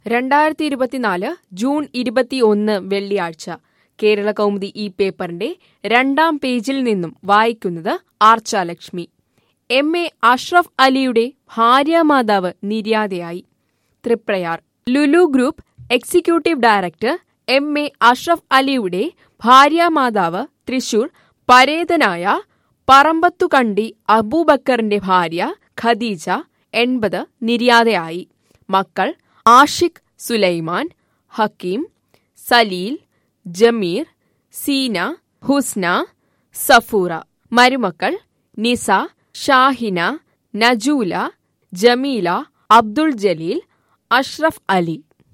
രണ്ടായിരത്തി ഇരുപത്തിനാല് ജൂൺ ഇരുപത്തിയൊന്ന് വെള്ളിയാഴ്ച കേരള കൗമുദി ഈ പേപ്പറിന്റെ രണ്ടാം പേജിൽ നിന്നും വായിക്കുന്നത് ആർച്ചാലക്ഷ്മി എം എ അഷ്റഫ് അലിയുടെ ഭാര്യാമാതാവ് നിര്യാതയായി Triprayar Lulu group executive director M A Ashraf അലിയുടെ ഭാര്യാമാതാവ് തൃശൂർ പരേതനായ പറമ്പത്തുകണ്ടി അബൂബക്കറിന്റെ ഭാര്യ ഖദീജ എൺപത് നിര്യാതയായി മക്കൾ ആഷിഖ് സുലൈമാൻ ഹക്കീം സലീൽ ജമീർ സീന ഹുസ്ന സഫൂറ മരുമക്കൾ നിസ ഷാഹിന നജൂല ജമീല അബ്ദുൾ ജലീൽ അഷ്റഫ് അലി